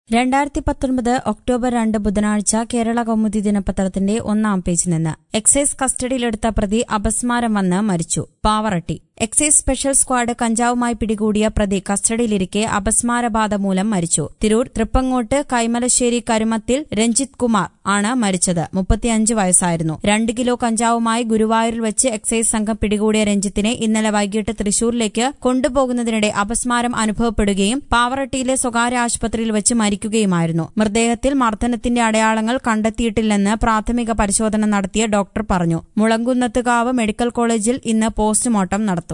രണ്ടായിരത്തി പത്തൊൻപത് ഒക്ടോബർ രണ്ട് ബുധനാഴ്ച കേരള കൗമുദി ദിനപത്രത്തിന്റെ ഒന്നാം പേജിൽ നിന്ന് എക്സൈസ് കസ്റ്റഡിയിലെടുത്ത പ്രതി അപസ്മാരം വന്ന് മരിച്ചു പാവറട്ടി എക്സൈസ് സ്പെഷ്യൽ സ്ക്വാഡ് കഞ്ചാവുമായി പിടികൂടിയ പ്രതി കസ്റ്റഡിയിലിരിക്കെ അപസ്മാരബാധ മൂലം മരിച്ചു തിരൂർ തൃപ്പങ്ങോട്ട് കൈമലശ്ശേരി കരുമത്തിൽ രഞ്ജിത് കുമാർ ആണ് മരിച്ചത് മുപ്പത്തിയഞ്ച് വയസ്സായിരുന്നു രണ്ട് കിലോ കഞ്ചാവുമായി ഗുരുവായൂരിൽ വെച്ച് എക്സൈസ് സംഘം പിടികൂടിയ രഞ്ജിത്തിനെ ഇന്നലെ വൈകിട്ട് തൃശൂരിലേക്ക് കൊണ്ടുപോകുന്നതിനിടെ അപസ്മാരം അനുഭവപ്പെടുകയും പാവറട്ടിയിലെ സ്വകാര്യ ആശുപത്രിയിൽ വെച്ച് മരിക്കുകയുമായിരുന്നു മൃതദേഹത്തിൽ മർദ്ദനത്തിന്റെ അടയാളങ്ങൾ കണ്ടെത്തിയിട്ടില്ലെന്ന് പ്രാഥമിക പരിശോധന നടത്തിയ ഡോക്ടർ പറഞ്ഞു മുളങ്കുന്നത്തുകാവ് മെഡിക്കൽ കോളേജിൽ ഇന്ന് പോസ്റ്റ്മോർട്ടം നടത്തും